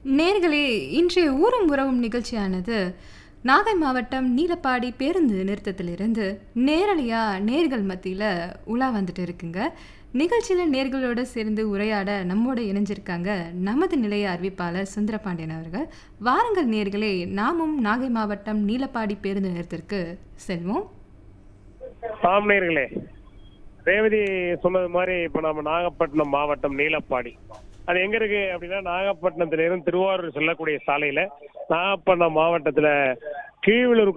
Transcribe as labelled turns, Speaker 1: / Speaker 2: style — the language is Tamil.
Speaker 1: நேர்களே இன்றைய ஊரும் உறவும் நிகழ்ச்சியானது நாகை மாவட்டம் நீலப்பாடி பேருந்து நிறுத்தத்திலிருந்து நேரலையாக நேர்கள் மத்தியில் உலா வந்துட்டு இருக்குங்க நிகழ்ச்சியில் நேர்களோடு சேர்ந்து உரையாட நம்மோட இணைஞ்சிருக்காங்க நமது நிலைய அறிவிப்பாளர் சுந்தரபாண்டியன் அவர்கள் வாருங்கள் நேர்களே நாமும் நாகை மாவட்டம் நீலப்பாடி பேருந்து நிறுத்தத்திற்கு செல்வோம்
Speaker 2: ஆம் நேர்களே ரேவதி சொன்னது மாதிரி இப்ப நம்ம நாகப்பட்டினம் மாவட்டம் நீலப்பாடி அது எங்க இருக்கு அப்படின்னா நாகப்பட்டினத்துல இருந்து திருவாரூர் செல்லக்கூடிய சாலையில நாகப்பட்டினம் மாவட்டத்துல கீழூர்